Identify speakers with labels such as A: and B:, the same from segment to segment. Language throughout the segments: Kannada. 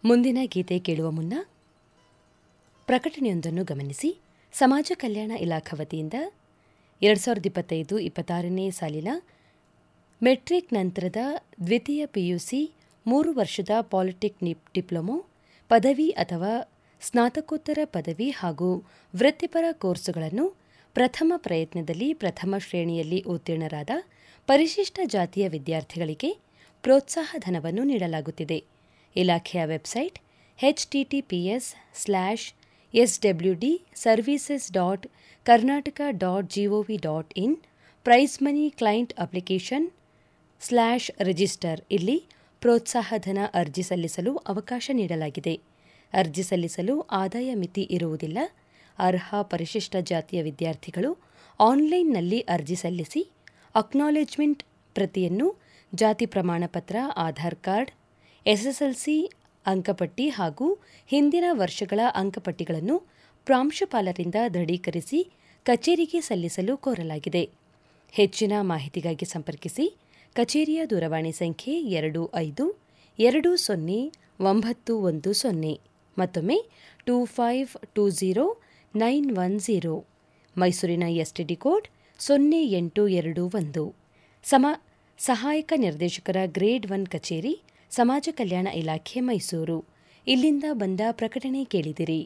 A: ಮುಂದಿನ ಗೀತೆ ಕೇಳುವ ಮುನ್ನ ಪ್ರಕಟಣೆಯೊಂದನ್ನು ಗಮನಿಸಿ ಸಮಾಜ ಕಲ್ಯಾಣ ಇಲಾಖಾ ವತಿಯಿಂದ ಎರಡು ಸಾವಿರದ ಇಪ್ಪತ್ತೈದು ಇಪ್ಪತ್ತಾರನೇ ಸಾಲಿನ ಮೆಟ್ರಿಕ್ ನಂತರದ ದ್ವಿತೀಯ ಪಿಯುಸಿ ಮೂರು ವರ್ಷದ ಪಾಲಿಟೆಕ್ನಿಕ್ ಡಿಪ್ಲೊಮೊ ಪದವಿ ಅಥವಾ ಸ್ನಾತಕೋತ್ತರ ಪದವಿ ಹಾಗೂ ವೃತ್ತಿಪರ ಕೋರ್ಸುಗಳನ್ನು ಪ್ರಥಮ ಪ್ರಯತ್ನದಲ್ಲಿ ಪ್ರಥಮ ಶ್ರೇಣಿಯಲ್ಲಿ ಉತ್ತೀರ್ಣರಾದ ಪರಿಶಿಷ್ಟ ಜಾತಿಯ ವಿದ್ಯಾರ್ಥಿಗಳಿಗೆ ಪ್ರೋತ್ಸಾಹ ಧನವನ್ನು ನೀಡಲಾಗುತ್ತಿದೆ ಇಲಾಖೆಯ website HTTPS slash SWD services dot Karnataka dot GOV dot in prize money client application slash register ಇಲ್ಲಿ ಪ್ರೋತ್ಸಾಹಧನ ಅರ್ಜಿ ಸಲ್ಲಿಸಲು ಅವಕಾಶ ನೀಡಲಾಗಿದೆ ಅರ್ಜಿ ಸಲ್ಲಿಸಲು ಆದಾಯ ಮಿತಿ ಇರುವುದಿಲ್ಲ ಅರ್ಹ ಪರಿಶಿಷ್ಟ ಜಾತಿಯ ವಿದ್ಯಾರ್ಥಿಗಳು ಆನ್ಲೈನ್ನಲ್ಲಿ ಅರ್ಜಿ ಸಲ್ಲಿಸಿ ಅಕ್ನಾಲೆಜ್ಮೆಂಟ್ ಪ್ರತಿಯನ್ನು ಜಾತಿ ಪ್ರಮಾಣಪತ್ರ ಆಧಾರ್ ಕಾರ್ಡ್ ಎಸ್ಎಸ್ಎಲ್ಸಿ ಅಂಕಪಟ್ಟಿ ಹಾಗೂ ಹಿಂದಿನ ವರ್ಷಗಳ ಅಂಕಪಟ್ಟಿಗಳನ್ನು ಪ್ರಾಂಶುಪಾಲರಿಂದ ದೃಢೀಕರಿಸಿ ಕಚೇರಿಗೆ ಸಲ್ಲಿಸಲು ಕೋರಲಾಗಿದೆ ಹೆಚ್ಚಿನ ಮಾಹಿತಿಗಾಗಿ ಸಂಪರ್ಕಿಸಿ ಕಚೇರಿಯ ದೂರವಾಣಿ ಸಂಖ್ಯೆ ಎರಡು ಐದು ಎರಡು ಸೊನ್ನೆ ಒಂಬತ್ತು ಒಂದು ಸೊನ್ನೆ ಮತ್ತೊಮ್ಮೆ two five two zero nine one zero ಮೈಸೂರಿನ ಎಸ್ಟಿಡಿ ಕೋಡ್ ಸೊನ್ನೆ ಎಂಟು ಎರಡು ಒಂದು ಸಮ ಸಹಾಯಕ ನಿರ್ದೇಶಕರ ಗ್ರೇಡ್ ಒನ್ ಕಚೇರಿ ಸಮಾಜ ಕಲ್ಯಾಣ ಇಲಾಖೆ ಮೈಸೂರು ಇಲ್ಲಿಂದ ಬಂದ ಪ್ರಕಟಣೆ ಕೇಳಿದಿರಿ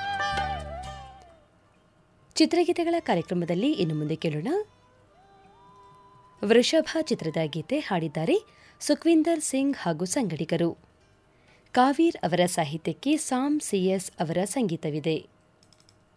A: ಚಿತ್ರಗೀತೆಗಳ ಕಾರ್ಯಕ್ರಮದಲ್ಲಿ ಇನ್ನು ಮುಂದೆ ಕೇಳೋಣ ವೃಷಭ ಚಿತ್ರದ ಗೀತೆ ಹಾಡಿದ್ದಾರೆ ಸುಖ್ವಿಂದರ್ ಸಿಂಗ್ ಹಾಗೂ ಸಂಗಡಿಗರು ಕಾವೀರ್ ಅವರ ಸಾಹಿತ್ಯಕ್ಕೆ ಸಾಮ್ ಸಿಎಸ್ ಅವರ ಸಂಗೀತವಿದೆ